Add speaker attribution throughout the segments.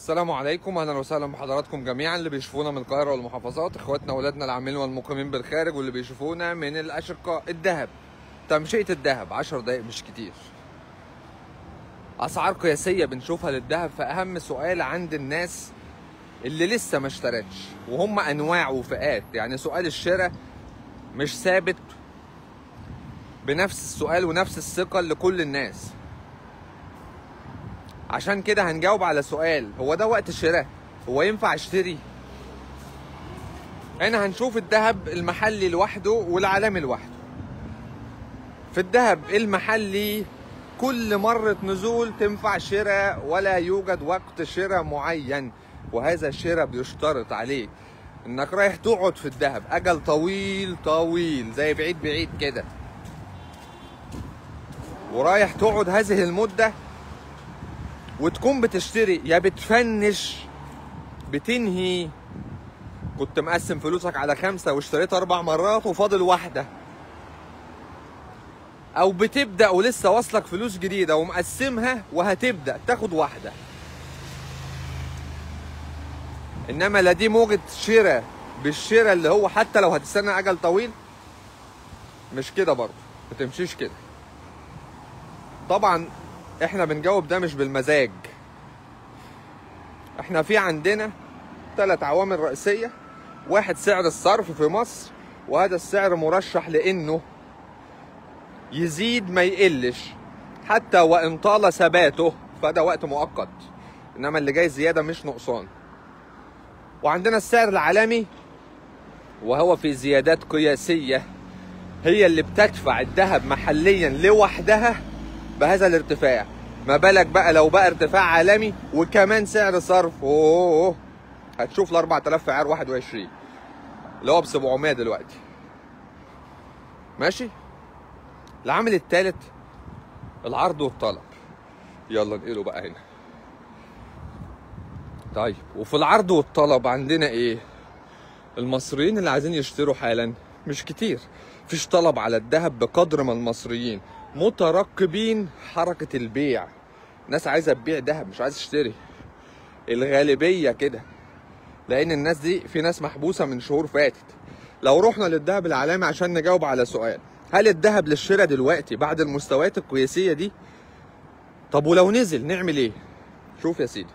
Speaker 1: السلام عليكم اهلا وسهلا بحضراتكم جميعا اللي بيشوفونا من القاهره والمحافظات اخواتنا واولادنا العاملين والمقيمين بالخارج واللي بيشوفونا من الاشقاء الذهب تمشيه الذهب 10 دقايق مش كتير اسعار قياسيه بنشوفها للذهب فاهم سؤال عند الناس اللي لسه ما اشترتش وهم انواع وفئات يعني سؤال الشراء مش ثابت بنفس السؤال ونفس الثقه لكل الناس عشان كده هنجاوب على سؤال هو ده وقت الشراء هو ينفع اشتري هنا هنشوف الذهب المحلي لوحده والعالمي لوحده في الذهب المحلي كل مرة نزول تنفع شراء ولا يوجد وقت شراء معين وهذا الشراء بيشترط عليه انك رايح تقعد في الذهب اجل طويل طويل زي بعيد بعيد كده ورايح تقعد هذه المده وتكون بتشتري يا بتفنش بتنهي كنت مقسم فلوسك على خمسة واشتريت أربع مرات وفاضل واحدة أو بتبدأ ولسه واصلك فلوس جديدة ومقسمها وهتبدأ تاخد واحدة إنما لا دي موجة شراء بالشراء اللي هو حتى لو هتستنى أجل طويل مش كده برضه ما تمشيش كده طبعا احنا بنجاوب ده مش بالمزاج احنا في عندنا ثلاث عوامل رئيسية واحد سعر الصرف في مصر وهذا السعر مرشح لانه يزيد ما يقلش حتى وان طال ثباته فده وقت مؤقت انما اللي جاي زيادة مش نقصان وعندنا السعر العالمي وهو في زيادات قياسية هي اللي بتدفع الذهب محليا لوحدها بهذا الارتفاع ما بالك بقى لو بقى ارتفاع عالمي وكمان سعر صرف اوه هتشوف ال 4000 في عيار 21 اللي هو ب 700 دلوقتي ماشي العامل الثالث العرض والطلب يلا نقله بقى هنا طيب وفي العرض والطلب عندنا ايه المصريين اللي عايزين يشتروا حالا مش كتير مفيش طلب على الذهب بقدر ما المصريين مترقبين حركة البيع ناس عايزة تبيع دهب مش عايزة تشتري الغالبية كده لأن الناس دي في ناس محبوسة من شهور فاتت لو رحنا للذهب العالمي عشان نجاوب على سؤال هل الذهب للشراء دلوقتي بعد المستويات القياسية دي طب ولو نزل نعمل ايه شوف يا سيدي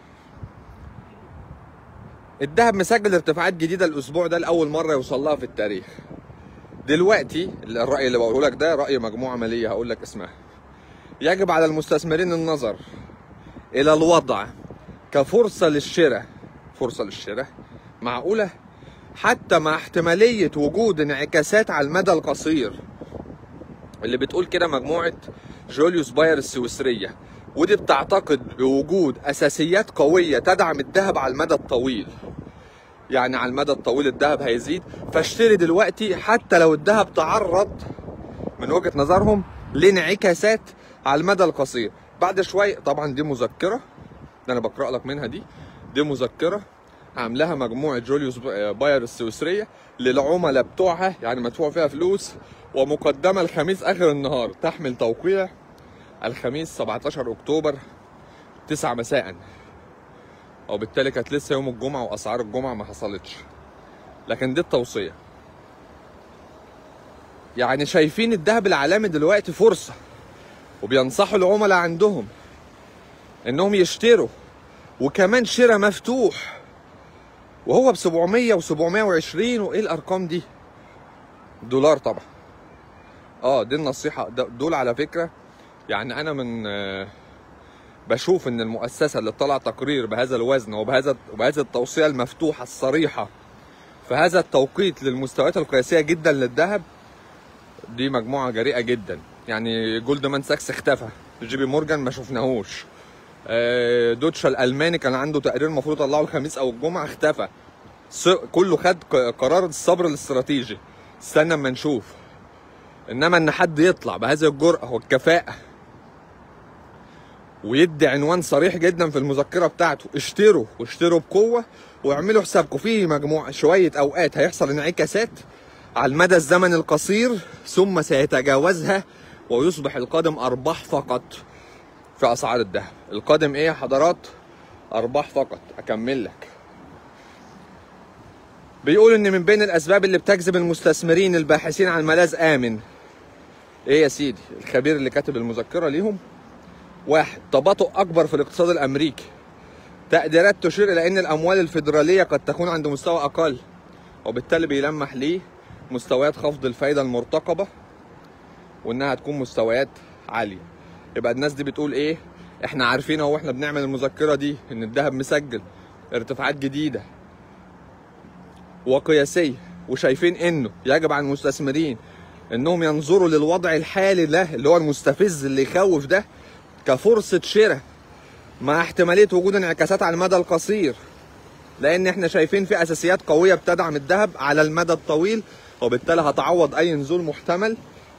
Speaker 1: الذهب مسجل ارتفاعات جديدة الأسبوع ده لأول مرة يوصل لها في التاريخ دلوقتي الرأي اللي بقوله لك ده رأي مجموعة مالية هقول لك اسمها يجب على المستثمرين النظر إلى الوضع كفرصة للشراء فرصة للشراء معقولة حتى مع احتمالية وجود انعكاسات على المدى القصير اللي بتقول كده مجموعة جوليوس باير السويسرية ودي بتعتقد بوجود أساسيات قوية تدعم الذهب على المدى الطويل يعني على المدى الطويل الذهب هيزيد فاشتري دلوقتي حتى لو الذهب تعرض من وجهه نظرهم لانعكاسات على المدى القصير بعد شويه طبعا دي مذكره ده انا بقرا لك منها دي دي مذكره عاملاها مجموعه جوليوس باير السويسريه للعملاء بتوعها يعني مدفوع فيها فلوس ومقدمه الخميس اخر النهار تحمل توقيع الخميس 17 اكتوبر 9 مساء وبالتالي كانت لسه يوم الجمعه واسعار الجمعه ما حصلتش لكن دي التوصيه يعني شايفين الذهب العالمي دلوقتي فرصه وبينصحوا العملاء عندهم انهم يشتروا وكمان شراء مفتوح وهو ب 700 و720 وايه الارقام دي دولار طبعا اه دي النصيحه دول على فكره يعني انا من آه بشوف ان المؤسسه اللي طلع تقرير بهذا الوزن وبهذا وبهذه التوصيه المفتوحه الصريحه في هذا التوقيت للمستويات القياسيه جدا للذهب دي مجموعه جريئه جدا يعني جولدمان ساكس اختفى جي بي مورجان ما شفناهوش دوتشا الالماني كان عنده تقرير المفروض يطلعه الخميس او الجمعه اختفى كله خد قرار الصبر الاستراتيجي استنى اما نشوف انما ان حد يطلع بهذه الجرأه والكفاءه ويدي عنوان صريح جدا في المذكره بتاعته اشتروا واشتروا بقوه واعملوا حسابكم في مجموعه شويه اوقات هيحصل انعكاسات على المدى الزمني القصير ثم سيتجاوزها ويصبح القادم ارباح فقط في اسعار الذهب القادم ايه يا حضرات ارباح فقط اكمل لك بيقول ان من بين الاسباب اللي بتجذب المستثمرين الباحثين عن ملاذ امن ايه يا سيدي الخبير اللي كاتب المذكره ليهم واحد تباطؤ اكبر في الاقتصاد الامريكي تقديرات تشير الى ان الاموال الفيدراليه قد تكون عند مستوى اقل وبالتالي بيلمح ليه مستويات خفض الفايده المرتقبه وانها تكون مستويات عاليه يبقى الناس دي بتقول ايه احنا عارفين اهو احنا بنعمل المذكره دي ان الذهب مسجل ارتفاعات جديده وقياسيه وشايفين انه يجب على المستثمرين انهم ينظروا للوضع الحالي ده اللي هو المستفز اللي يخوف ده كفرصه شراء مع احتماليه وجود انعكاسات على المدى القصير لان احنا شايفين في اساسيات قويه بتدعم الذهب على المدى الطويل وبالتالي هتعوض اي نزول محتمل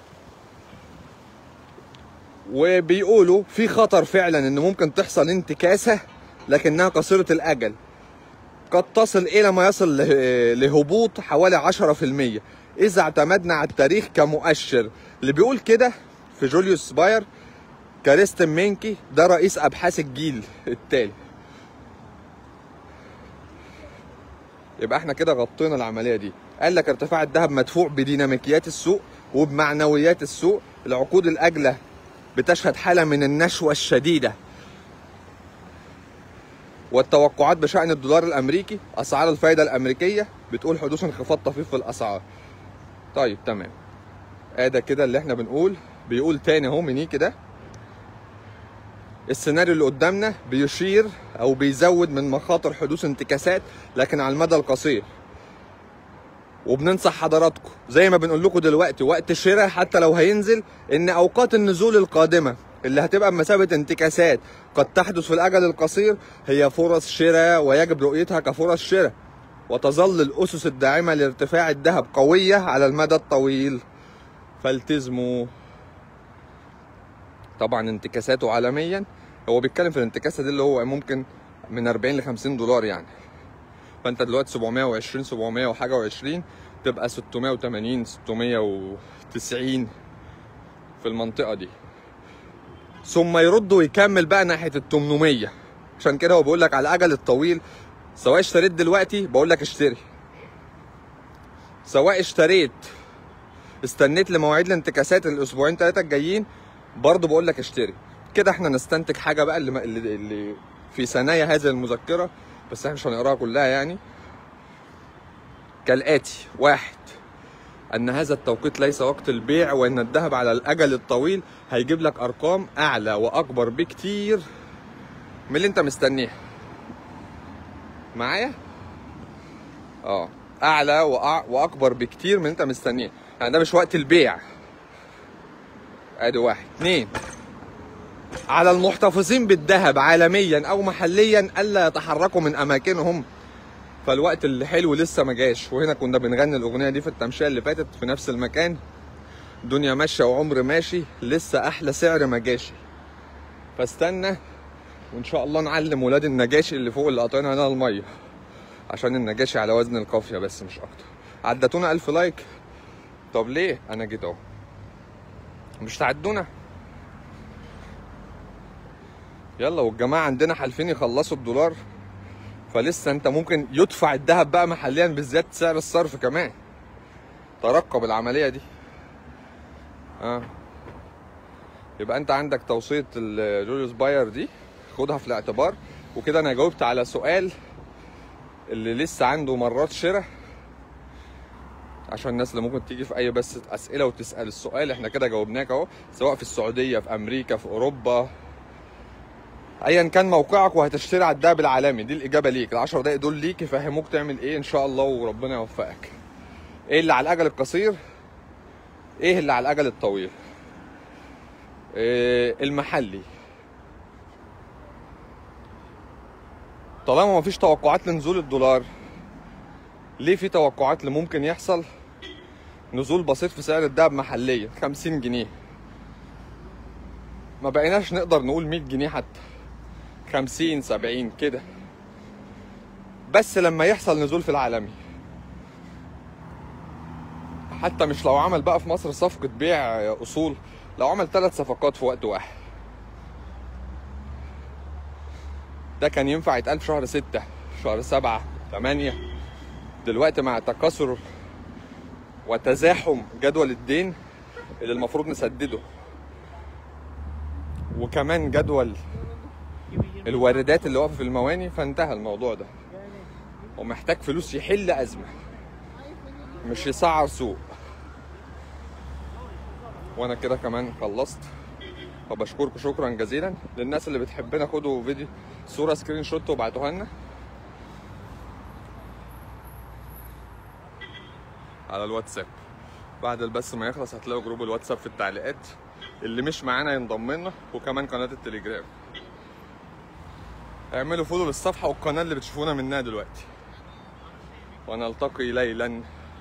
Speaker 1: وبيقولوا في خطر فعلا ان ممكن تحصل انتكاسه لكنها قصيره الاجل قد تصل الى ما يصل له- لهبوط حوالي 10% اذا اعتمدنا على التاريخ كمؤشر اللي بيقول كده في جوليوس باير كاريستن مينكي ده رئيس ابحاث الجيل التالي يبقى احنا كده غطينا العمليه دي قال لك ارتفاع الذهب مدفوع بديناميكيات السوق وبمعنويات السوق العقود الاجله بتشهد حاله من النشوه الشديده والتوقعات بشأن الدولار الأمريكي أسعار الفايدة الأمريكية بتقول حدوث انخفاض طفيف في الأسعار طيب تمام ادي كده اللي احنا بنقول بيقول تاني اهو منيكي ده السيناريو اللي قدامنا بيشير او بيزود من مخاطر حدوث انتكاسات لكن على المدى القصير وبننصح حضراتكم زي ما بنقول لكم دلوقتي وقت الشراء حتى لو هينزل ان اوقات النزول القادمه اللي هتبقى بمثابه انتكاسات قد تحدث في الاجل القصير هي فرص شراء ويجب رؤيتها كفرص شراء وتظل الاسس الداعمه لارتفاع الذهب قويه على المدى الطويل فالتزموا طبعا انتكاساته عالميا هو بيتكلم في الانتكاسه دي اللي هو ممكن من 40 ل 50 دولار يعني فانت دلوقتي 720 700 وحاجه و20 تبقى 680 690 في المنطقه دي ثم يرد ويكمل بقى ناحيه ال 800 عشان كده هو بيقول لك على الاجل الطويل سواء اشتريت دلوقتي بقول لك اشتري سواء اشتريت استنيت لمواعيد الانتكاسات الاسبوعين ثلاثه الجايين برضه بقول لك اشتري كده احنا نستنتج حاجه بقى اللي, اللي, اللي في ثنايا هذه المذكره بس احنا مش هنقراها كلها يعني كالاتي واحد ان هذا التوقيت ليس وقت البيع وان الذهب على الاجل الطويل هيجيب لك ارقام اعلى واكبر بكتير من اللي انت مستنيها معايا اه اعلى وأع... واكبر بكتير من اللي انت مستنيه يعني ده مش وقت البيع ادي واحد اتنين على المحتفظين بالذهب عالميا او محليا الا يتحركوا من اماكنهم فالوقت اللي حلو لسه ما جاش وهنا كنا بنغني الاغنيه دي في التمشيه اللي فاتت في نفس المكان دنيا ماشيه وعمر ماشي لسه احلى سعر ما جاش فاستنى وان شاء الله نعلم ولاد النجاشي اللي فوق اللي قاطعين هنا الميه عشان النجاشي على وزن القافيه بس مش اكتر عدتونا ألف لايك طب ليه انا جيت اهو مش تعدونا يلا والجماعه عندنا حالفين يخلصوا الدولار فلسه انت ممكن يدفع الذهب بقى محليا بالذات سعر الصرف كمان ترقب العمليه دي اه يبقى انت عندك توصيه الجوليوس باير دي خدها في الاعتبار وكده انا جاوبت على سؤال اللي لسه عنده مرات شراء عشان الناس اللي ممكن تيجي في اي بس اسئله وتسال السؤال احنا كده جاوبناك اهو سواء في السعوديه في امريكا في اوروبا ايا كان موقعك وهتشتري على الدهب العالمي دي الاجابه ليك ال10 دقايق دول ليك يفهموك تعمل ايه ان شاء الله وربنا يوفقك ايه اللي على الاجل القصير ايه اللي على الاجل الطويل إيه المحلي طالما مفيش توقعات لنزول الدولار ليه في توقعات اللي ممكن يحصل نزول بسيط في سعر الدهب محليا 50 جنيه ما بقيناش نقدر نقول 100 جنيه حتى 50 70 كده بس لما يحصل نزول في العالمي حتى مش لو عمل بقى في مصر صفقة بيع أصول لو عمل ثلاث صفقات في وقت واحد ده كان ينفع يتقال في شهر ستة شهر سبعة تمانية دلوقتي مع تكاثر وتزاحم جدول الدين اللي المفروض نسدده وكمان جدول الواردات اللي واقفه في المواني فانتهى الموضوع ده ومحتاج فلوس يحل ازمه مش يسعر سوق وانا كده كمان خلصت فبشكركم شكرا جزيلا للناس اللي بتحبنا خدوا فيديو صوره سكرين شوت وابعتوها لنا على الواتساب بعد البث ما يخلص هتلاقوا جروب الواتساب في التعليقات اللي مش معانا ينضم لنا وكمان قناه التليجرام اعملوا فولو للصفحه والقناه اللي بتشوفونا منها دلوقتي ونلتقي ليلا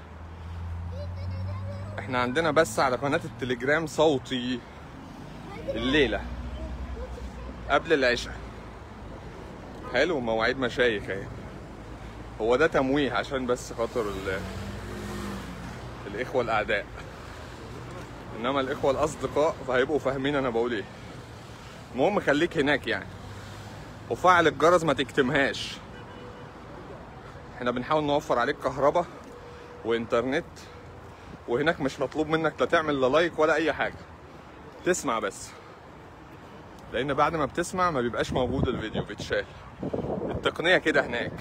Speaker 1: احنا عندنا بس على قناه التليجرام صوتي الليله قبل العشاء حلو مواعيد مشايخ اهي هو ده تمويه عشان بس خاطر ال- الاخوه الاعداء انما الاخوه الاصدقاء فهيبقوا فاهمين انا بقول ايه المهم خليك هناك يعني وفعل الجرس ما تكتمهاش احنا بنحاول نوفر عليك كهرباء وانترنت وهناك مش مطلوب منك لا تعمل لا لايك ولا اي حاجه تسمع بس لان بعد ما بتسمع ما بيبقاش موجود الفيديو بيتشال التقنيه كده هناك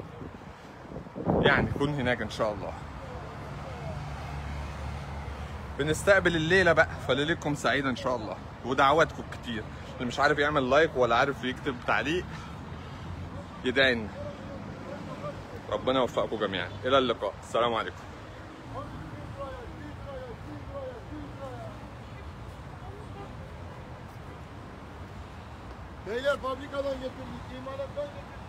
Speaker 1: يعني كن هناك ان شاء الله بنستقبل الليله بقى فليلتكم سعيده ان شاء الله ودعواتكم كتير اللي مش عارف يعمل لايك ولا عارف يكتب تعليق يدعي لنا. ربنا يوفقكم جميعا الى اللقاء السلام عليكم
Speaker 2: Beyler fabrikadan getirdik, imalattan getirdik.